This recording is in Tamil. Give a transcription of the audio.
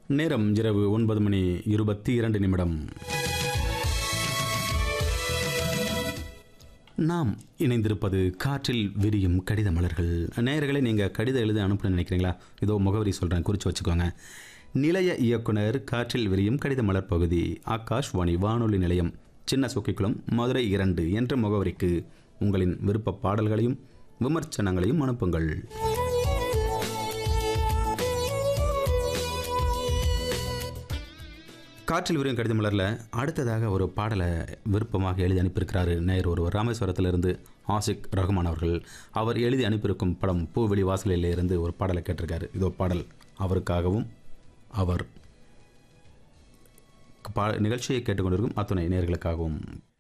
நேரம் இரவு ஒன்பது மணி இருபத்தி இரண்டு நிமிடம் நாம் இணைந்திருப்பது காற்றில் விரியும் கடித மலர்கள் நேயர்களே நீங்கள் கடிதம் எழுத அனுப்பணும்னு நினைக்கிறீங்களா இதோ முகவரி சொல்கிறேன் குறித்து வச்சுக்கோங்க நிலைய இயக்குனர் காற்றில் விரியும் கடித மலர் பகுதி ஆகாஷ்வாணி வானொலி நிலையம் சின்ன சொக்கிக்குளம் மதுரை இரண்டு என்ற முகவரிக்கு உங்களின் விருப்ப பாடல்களையும் விமர்சனங்களையும் அனுப்புங்கள் காற்றில் விரியும் கடித மலரில் அடுத்ததாக ஒரு பாடலை விருப்பமாக எழுதி அனுப்பியிருக்கிறாரு நேயர் ஒருவர் ராமேஸ்வரத்திலிருந்து ஆசிக் ரகுமான் அவர்கள் அவர் எழுதி அனுப்பியிருக்கும் படம் பூவெளி வாசலில் இருந்து ஒரு பாடலை கேட்டிருக்காரு இதோ பாடல் அவருக்காகவும் அவர் பா நிகழ்ச்சியை கேட்டுக்கொண்டிருக்கும் அத்துணை நேயர்களுக்காகவும்